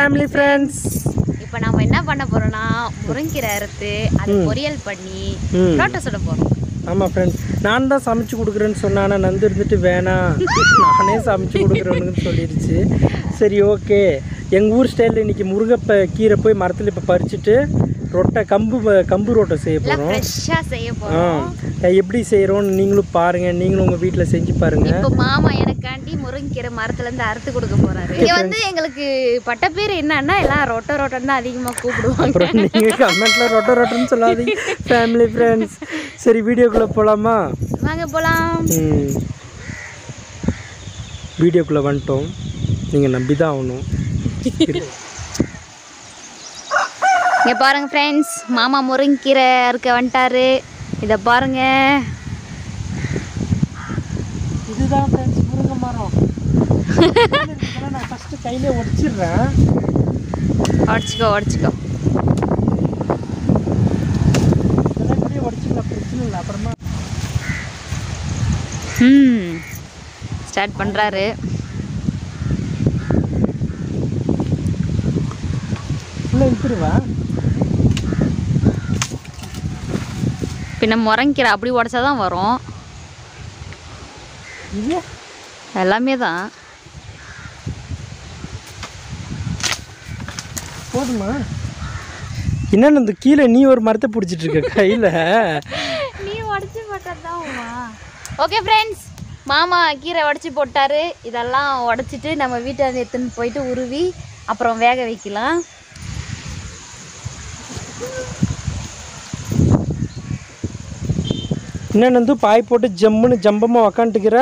Family friends இப்போ நம்ம என்ன பண்ண போறோம்னா முருங்கீரை அறுத்து அது பொரியல் பண்ணி ம். புரோட்டா சுட போறோம் ஆமாம் ஃப்ரெண்ட்ஸ் நான் தான் சமைச்சு கொடுக்குறேன்னு சொன்னேன் ஆனால் நந்து இருந்துட்டு வேணாம் நானே சமைச்சு கொடுக்குறேன்னு சொல்லிடுச்சு சரி ஓகே எங்கள் ஊர் ஸ்டைலில் இன்னைக்கு முருங்கை கீரை போய் மரத்தில் இப்போ பறிச்சுட்டு ரொட்டை கம்பு வ- கம்பு ரொட்டை செய்ய எல்லாம் போகிறோம் ஃப்ரெஷ்ஷாக செய்ய ஆ போறோம் எப்படி செய்கிறோன்னு நீங்களும் பாருங்கள் நீங்களும் உங்கள் வீட்டில் செஞ்சு பாருங்கள் இப்போ மாமா எனக்காண்டி முருங்கீரை மரத்துல இருந்து அறுத்து கொடுக்க போறாரு இங்க வந்து எங்களுக்கு பட்ட பேர் என்னன்னா எல்லாம் ரொட்ட ரொட்டன் தான் அதிகமா கூப்பிடுவாங்க அப்புறம் நீங்கள் கமெண்ட்டில் ரொட்ட ரொட்டன்னு சொல்லாதீங்க ஃபேமிலி ஃப்ரெண்ட்ஸ் சரி வீடியோக்குள்ளே போகலாமா வாங்க போலாம் ம் வீடியோக்குள்ளே வந்துட்டோம் நீங்கள் நம்பி தான் ஆகணும் இங்க பாருங்க ஃப்ரெண்ட்ஸ் மாமா முருங்கீரை அறுக்க வந்துட்டாரு இதை பாருங்க இதுதான் ஃப்ரெண்ட்ஸ் முருங்கை மரம் நான் ஃபஸ்ட்டு கையிலே உடச்சிடுறேன் உடச்சிக்கோ உடச்சிக்கோ இதெல்லாம் இப்படியே உடச்சிக்கலாம் பிரச்சனை இல்லை அப்புறமா ம் ஸ்டார்ட் பண்றாரு ஃபுல்லாக இழுத்துருவா பின்ன முருங்கீரை அப்படி உடச்சாதான் வரும் இது எல்லாமே தான் போதுமா என்னென்ன இந்த கீழே நீ ஒரு மரத்தை பிடிச்சிட்டு இருக்க கையில் நீ உடச்சி போட்டதான் ஓகே ஃப்ரெண்ட்ஸ் மாமா கீரை உடச்சி போட்டாரு இதெல்லாம் உடச்சிட்டு நம்ம வீட்டை வந்து எடுத்துன்னு போயிட்டு உருவி அப்புறம் வேக வைக்கலாம் என்னென்ன வந்து பாய் போட்டு ஜம்முன்னு ஜம்பமாக உக்காந்துக்கிற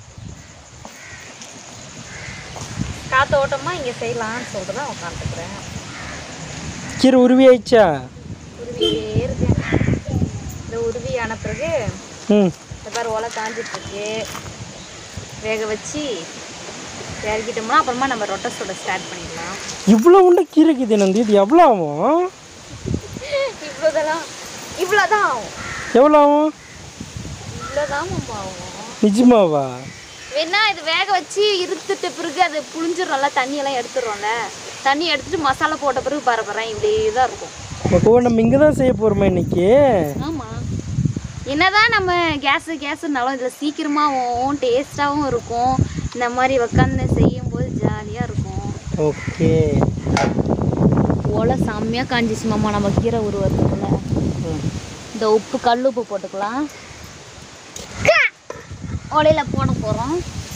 காற்று ஓட்டமாக இங்கே செய்யலாம்னு சொல்லிட்டு தான் உட்காந்துக்கிறேன் கீரை உருவி ஆயிடுச்சா உருவியே இருக்கேன் இந்த உருவி ஆன பிறகு ம் இந்த பாரு ஒலை காஞ்சிட்டு இருக்கு வேக வச்சு இறக்கிட்டோம்னா அப்புறமா நம்ம ரொட்டை சுட ஸ்டார்ட் பண்ணிடலாம் இவ்வளோ உண்ட கீரைக்கு இது நந்து இது எவ்வளோ ஆகும் இவ்வளோதெல்லாம் இவ்வளோதான் ஆகும் எவ்வளோ ஆகும் இவ்வளோதான் ஆகும் நிஜமாவா வேணா இது வேக வச்சு இருத்துட்ட பிறகு அது புளிஞ்சிடும்ல தண்ணியெல்லாம் எடுத்துடுறோம்ல தண்ணி எடுத்துட்டு மசாலா போட்ட பிறகு பரபறேன் இப்படியே தான் இருக்கும் ஓ நம்ம இங்கே தான் செய்ய போகிறோமா இன்னைக்கு ஆமாம் என்னதான் நம்ம கேஸு கேஸுனாலும் இதில் சீக்கிரமாகவும் டேஸ்ட்டாகவும் இருக்கும் இந்த மாதிரி உட்காந்து செய்யும்போது ஜாலியாக இருக்கும் ஓகே ஓலை செம்மையாக காஞ்சிச்சு மாமா நம்ம கீரை உருவத்துக்குள்ள இந்த உப்பு கல் உப்பு போட்டுக்கலாம் ஒலையில் போட போகிறோம்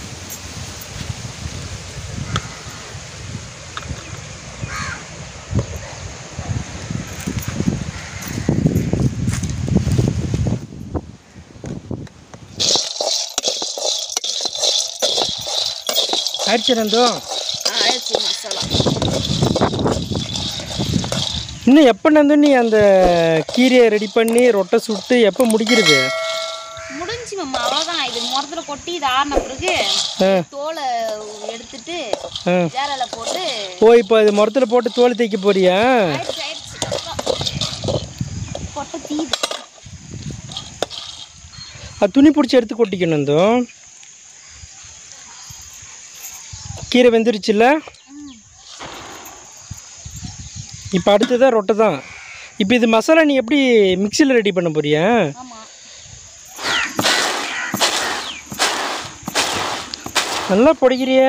ஆயிடுச்சு நந்து அரைச்சி மசாலா இன்னும் எப்போ நந்து நீ அந்த கீரையை ரெடி பண்ணி ரொட்டை சுட்டு எப்போ முடிக்கிறது முடிஞ்சு மாமா அவ்வளோதான் இது முறத்தில் கொட்டி இது ஆறின பிறகு ஆ தோலை எடுத்துட்டு ஆ ஜேரில் போட்டு ஓ இப்போ இது மரத்தில் போட்டு தோல் தைக்க போறியா ஆயிடுச்சு ஆயிடுச்சு கொட்டை தீது அது துணி பிடிச்சி எடுத்து கொட்டிக்கணும் நந்து கீரை வெந்துருச்சுல்ல இப்போ அடுத்ததான் ரொட்டை தான் இப்போ இது மசாலா நீ எப்படி மிக்சியில் ரெடி பண்ண போறியா ஆமாம் நல்லா பொடிக்கிறிய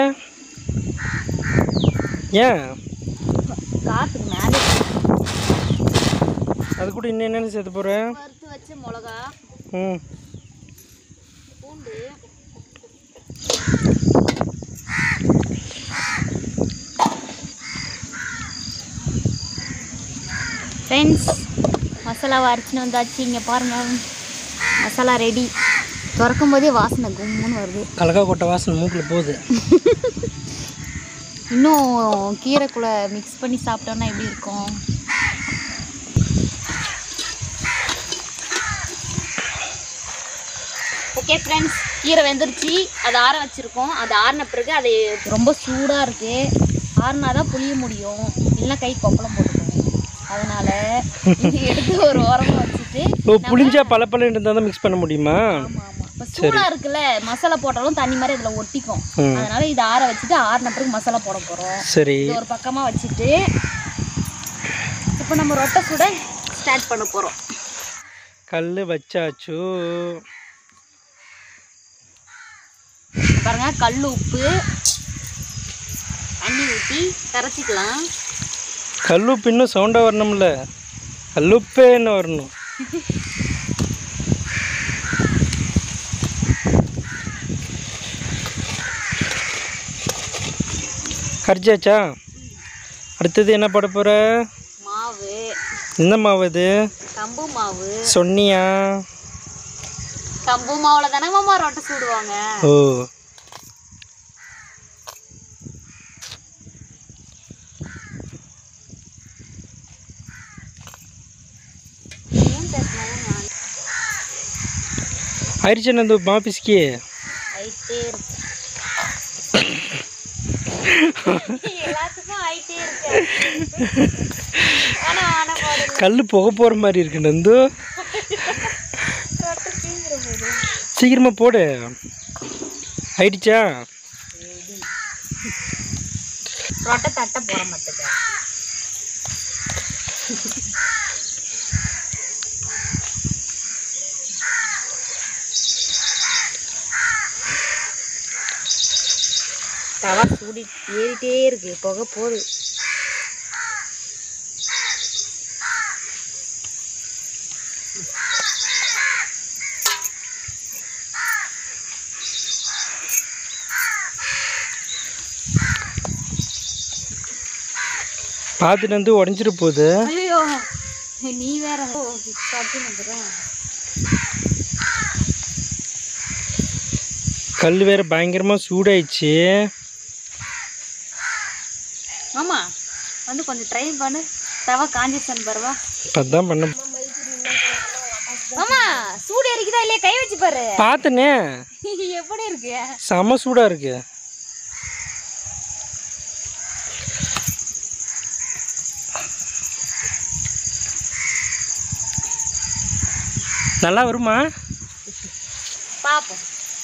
ஏன் காற்றுக்கு மேலே அது கூட இன்னும் என்னென்ன சேர்த்து போகிறேன் வறுத்து வச்ச மிளகா ம் பூண்டு ஃப்ரெண்ட்ஸ் மசாலாவை அரைச்சின்னு வந்தாச்சு இங்கே பாருங்கள் மசாலா ரெடி திறக்கும் போதே வாசனை கும்முன்னு வருது கலக்கா கொட்டை வாசனை மூக்கில் போகுது இன்னும் கீரைக்குள்ளே மிக்ஸ் பண்ணி சாப்பிட்டோன்னா எப்படி இருக்கும் ஓகே ஃப்ரெண்ட்ஸ் கீரை வெந்துருச்சு அதை ஆற வச்சுருக்கோம் அது ஆறின பிறகு அது ரொம்ப சூடாக இருக்குது ஆறினா தான் புளிய முடியும் இல்லைன்னா கை கொப்பளம் போட்டுக்கணும் அதனால் இது எடுத்து ஒரு ஓரமாக வச்சுட்டு ஓ புளிஞ்சா பல பல இருந்தால் தான் மிக்ஸ் பண்ண முடியுமா ஆமாம் ஆமாம் இப்போ சூடா இருக்குல்ல மசாலா போட்டாலும் தண்ணி மாதிரி இதுல ஒட்டிக்கும் ம். அதனால இதை ஆற வச்சுட்டு ஆறின பிறகு மசாலா போட போறோம் சரி இது ஒரு பக்கமா வச்சுட்டு இப்போ நம்ம ரொட்டை சுட ஸ்டார்ட் பண்ண போறோம் கல் வச்சாச்சு பாருங்க கல் உப்பு தண்ணி ஊற்றி கரைச்சிக்கலாம் கல்லுப்பு இன்னும் சவுண்டாக வரணும்ல கல்லுப்பே என்ன வரணும் கரைச்சாச்சா அடுத்தது என்ன போட போகிற மாவு என்ன மாவு இது கம்பு மாவு சொன்னியா கம்பு மாவுல தானே மாமா ரொட்டை சுடுவாங்க ஓ ஏன் பேசினாலும் நான் ஆயிடுச்சு நந்து மா பிஸ்கி ஆயிட்டே இருக்கு எல்லாத்துக்கும் ஆயிட்டே இருக்கு ஆனா ஆனா பாடு கல் புகை போகிற மாதிரி இருக்கு நந்து ரொட்டை தீந்துற போது சீக்கிரமா போடு ஆயிடுச்சா ரொட்டை தட்டை போட மாட்டேங்க தவா சூடி ஏறிட்டே இருக்கு புகை போகுது பார்த்துட்டு வந்து உடஞ்சிட்டு போகுது ஐயோ நீ வேற வந்துடுறேன் கல் வேற பயங்கரமாக சூடாயிடுச்சு ஆமா வந்து கொஞ்சம் ட்ரை பண்ணு தவா காஞ்சிச்சன் பரவா இப்போ தான் பண்ண ஆமா சூடு எரிக்குதா இல்லையா கை வச்சு பாரு பார்த்தனே எப்படி இருக்கு செம சூடாக இருக்கு நல்லா வருமா பாப்போம்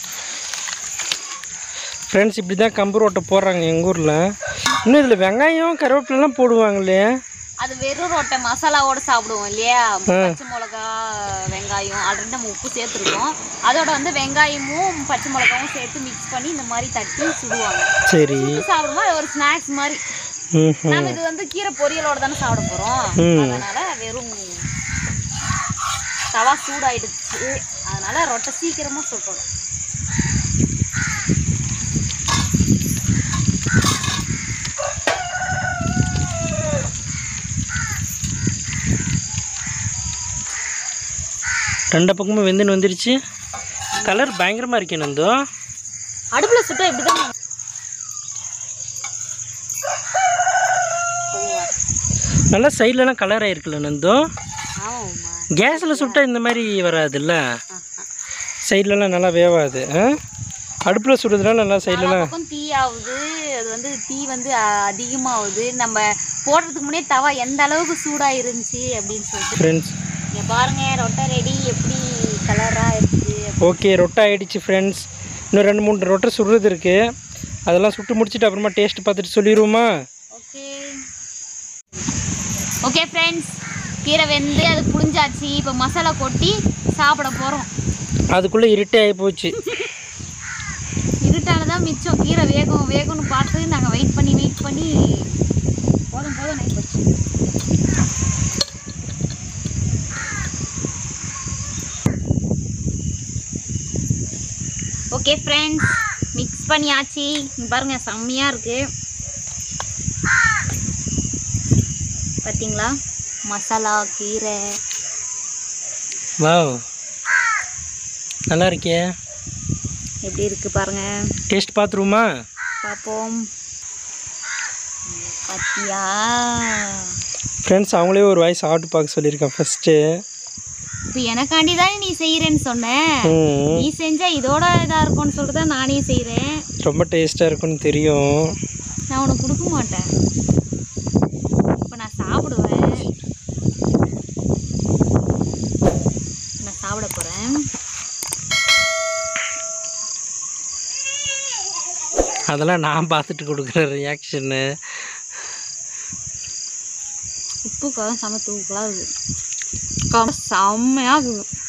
ஃப்ரெண்ட்ஸ் இப்படி தான் கம்பு ரோட்டை போடுறாங்க எங்கள் ஊரில் இன்னும் இதில் வெங்காயம் கருவேப்பிலலாம் போடுவாங்களே அது வெறும் ரொட்டை மசாலாவோட சாப்பிடுவோம் இல்லையா பச்சை மிளகா வெங்காயம் ஆல்ரெடி நம்ம உப்பு சேர்த்துருக்கோம் அதோட வந்து வெங்காயமும் பச்சை மிளகாவும் சேர்த்து மிக்ஸ் பண்ணி இந்த மாதிரி தட்டி சுடுவாங்க சரி சுட்டு சாப்பிடும்போது அது ஒரு ஸ்நாக்ஸ் மாதிரி ம் நம்ம இது வந்து கீரை பொரியலோட தானே சாப்பிட போறோம் ம். அதனால வெறும் தவா சூடாயிடுச்சு அதனால ரொட்டை சீக்கிரமா சுட்டணும் ரெண்டு பக்கமும் வெந்துன்னு வந்துருச்சு கலர் பயங்கரமாக இருக்கே நந்தோ அடுப்புல சுட்டா இப்படிதான் நல்லா சைட்லலாம் கலர் ஆயிருக்குல்ல நந்தோ ஆமாம்மா கேஸில் சுட்டால் இந்த மாதிரி வராதுல்ல சைட்லலாம் நல்லா வேவாது ஆ அடுப்பில் சுடுறதுனால நல்லா எல்லா சைட்லலாம் பக்கம் தீ ஆகுது அது வந்து தீ வந்து அ- அதிகமாகுது நம்ம போடுறதுக்கு முன்னே தவா எந்த அளவுக்கு சூடா இருந்துச்சு அப்படின்னு சொல்லிட்டு ஃப்ரெண்ட்ஸ் இங்க பாருங்க ரொட்டை ரெடி எப்படி கலரா இருக்கு ஓகே ரொட்டை ஆயிடுச்சு ஃப்ரெண்ட்ஸ் இன்னும் ரெண்டு மூணு ரொட்டை சுடுறது இருக்குது அதெல்லாம் சுட்டு முடிச்சுட்டு அப்புறமா டேஸ்ட் பார்த்துட்டு சொல்லிடுவோமா ஓகே ஓகே ஃப்ரெண்ட்ஸ் கீரை வெந்து அது புளிஞ்சாச்சு இப்போ மசாலா கொட்டி சாப்பிட போகிறோம் அதுக்குள்ளே இருட்டே ஆகி போச்சு இருட்டால தான் மிச்சம் கீரை வேகும் வேகும்னு பார்த்து நாங்கள் வெயிட் பண்ணி வெயிட் பண்ணி போதும் போதும் நைட் போச்சு ஓகே ஃப்ரெண்ட்ஸ் மிக்ஸ் பண்ணியாச்சு இங்க பாருங்க செம்மையாக இருக்கு பார்த்தீங்களா மசாலா கீரை வாவ் நல்லா இருக்கே எப்படி இருக்கு பாருங்க டேஸ்ட் பார்த்துருவோமா பார்ப்போம் பாத்தியா ஃப்ரெண்ட்ஸ் அவங்களே ஒரு வாய் சாப்பிட்டு பார்க்க சொல்லியிருக்கேன் ஃபஸ்ட்டு இப்போ எனக்காண்டி தானே நீ செய்கிறேன்னு சொன்ன ம் நீ செஞ்சா இதோட இதாக இருக்கும்னு சொல்லிட்டு தான் நானே செய்கிறேன் ரொம்ப டேஸ்ட்டாக இருக்கும்னு தெரியும் நான் உனக்கு கொடுக்க மாட்டேன் இப்போ நான் சாப்பிடுவேன் நான் சாப்பிட போகிறேன் அதெல்லாம் நான் பார்த்துட்டு கொடுக்குற ரியாக்ஷனு உப்பு காரம் செம்ம தூக்கலாக இருக்குது செம்மையாக இருக்குது